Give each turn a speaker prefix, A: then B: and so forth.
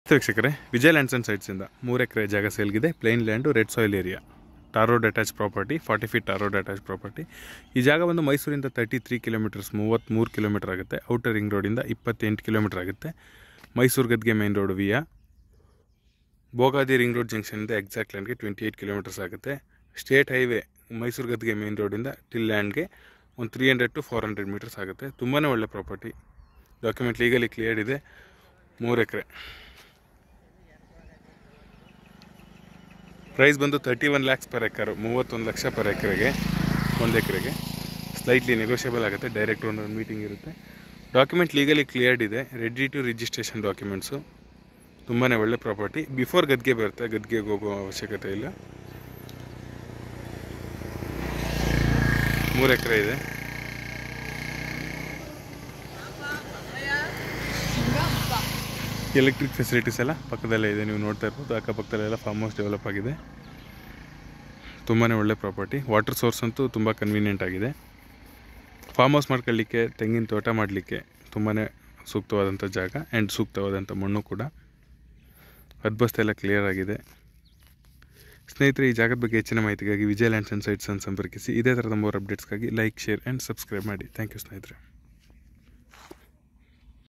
A: ವೀಕ್ಷಕರೇ Vijay lands and ಸೈಟ್ಸಿಂದ ಮೂರು ಎಕರೆ ಜಾಗ ಸೇಲ್ಗಿದೆ plain land red soil area tar road attach property forty feet tar road attach property ಈ ಜಾಗ ಬಂದು ಮೈಸೂರಿಂದ ತರ್ಟಿ ತ್ರೀ ಕಿಲೋಮೀಟರ್ಸ್ ಮೂವತ್ತ್ಮೂರು ಕಿಲೋಮೀಟರ್ ಆಗುತ್ತೆ ಔಟರ್ ರಿಂಗ್ ರೋಡಿಂದ ಇಪ್ಪತ್ತೆಂಟು ಕಿಲೋಮೀಟರ್ ಆಗುತ್ತೆ ಮೈಸೂರು ಗದ್ಗೆ main road via Bogadi ring road ಜಂಕ್ಷನಿಂದ ಎಕ್ಸಾಕ್ಟ್ ಲ್ಯಾಂಡ್ಗೆ ಟ್ವೆಂಟಿ ಏಯ್ಟ್ ಕಿಲೋಮೀಟರ್ಸ್ ಆಗುತ್ತೆ ಸ್ಟೇಟ್ ಹೈವೇ ಮೈಸೂರು ಗದ್ಗೆ ಮೇನ್ ರೋಡಿಂದ ಟಿಲ್ ಲ್ಯಾಂಡ್ಗೆ ಒಂದು three hundred to four hundred metres ಆಗುತ್ತೆ ತುಂಬಾ ಒಳ್ಳೆ ಪ್ರಾಪರ್ಟಿ ಡಾಕ್ಯುಮೆಂಟ್ ಲೀಗಲಿ ಕ್ಲಿಯರ್ ಇದೆ ಮೂರು ಎಕರೆ ಪ್ರೈಸ್ ಬಂದು thirty one lakhs per acre ಮೂವತ್ತೊಂದು ಲಕ್ಷ ಪರ್ ಎಕರೆಗೆ ಒಂದು ಎಕರೆಗೆ ಸ್ಲೈಟ್ಲಿ ನೆಗೋಷಿಯಬಲ್ ಆಗುತ್ತೆ ಡೈರೆಕ್ಟ್ ಒಂದು ಮೀಟಿಂಗ್ ಇರುತ್ತೆ ಡಾಕ್ಯುಮೆಂಟ್ ಲೀಗಲಿ ಕ್ಲಿಯರ್ಡ್ ಇದೆ ರೆಡಿ ಟು ರಿಜಿಸ್ಟ್ರೇಷನ್ ಡಾಕ್ಯುಮೆಂಟ್ಸು ತುಂಬಾ ಒಳ್ಳೆ ಪ್ರಾಪರ್ಟಿ ಬಿಫೋರ್ ಗದ್ಗೆ ಬರುತ್ತೆ ಗದ್ಗೆಗೆ ಹೋಗೋ ಅವಶ್ಯಕತೆ ಇಲ್ಲ ಮೂರು ಎಕರೆ ಇದೆ ಎಲೆಕ್ಟ್ರಿಕ್ ಫೆಸಿಲಿಟೀಸ್ ಎಲ್ಲ ಪಕ್ಕದಲ್ಲೇ ಇದೆ ನೀವು ನೋಡ್ತಾ ಇರ್ಬೋದು ಅಕ್ಕಪಕ್ಕದಲ್ಲೆಲ್ಲ ಫಾರ್ಮ್ ಹೌಸ್ ಡೆವಲಪ್ ಆಗಿದೆ ತುಂಬಾ ಒಳ್ಳೆ ಪ್ರಾಪರ್ಟಿ ವಾಟರ್ ಸೋರ್ಸ್ ಅಂತೂ ತುಂಬ ಕನ್ವೀನಿಯೆಂಟ್ ಆಗಿದೆ ಫಾರ್ಮ್ ಹೌಸ್ ಮಾಡ್ಕೊಳ್ಳಿಕ್ಕೆ ತೆಂಗಿನ ತೋಟ ಮಾಡಲಿಕ್ಕೆ ತುಂಬಾ ಸೂಕ್ತವಾದಂಥ ಜಾಗ ಆ್ಯಂಡ್ ಸೂಕ್ತವಾದಂಥ ಮಣ್ಣು ಕೂಡ ಅದ್ಬಸ್ತ ಎಲ್ಲ ಕ್ಲಿಯರ್ ಆಗಿದೆ ಸ್ನೇಹಿತರೆ ಈ ಜಾಗದ ಬಗ್ಗೆ ಹೆಚ್ಚಿನ ಮಾಹಿತಿಗಾಗಿ ವಿಜಯ್ ಲ್ಯಾಂಡ್ಸ್ ಆ್ಯಂಡ್ ಸೈಟ್ಸ್ ಅನ್ನು ಸಂಪರ್ಕಿಸಿ ಇದೇ ಥರದ ಮೂರು ಅಪ್ಡೇಟ್ಸ್ಗಾಗಿ ಲೈಕ್ ಶೇರ್ ಆ್ಯಂಡ್ ಸಬ್ಸ್ಕ್ರೈಬ್ ಮಾಡಿ ಥ್ಯಾಂಕ್ ಯು ಸ್ನೇಹಿತರೆ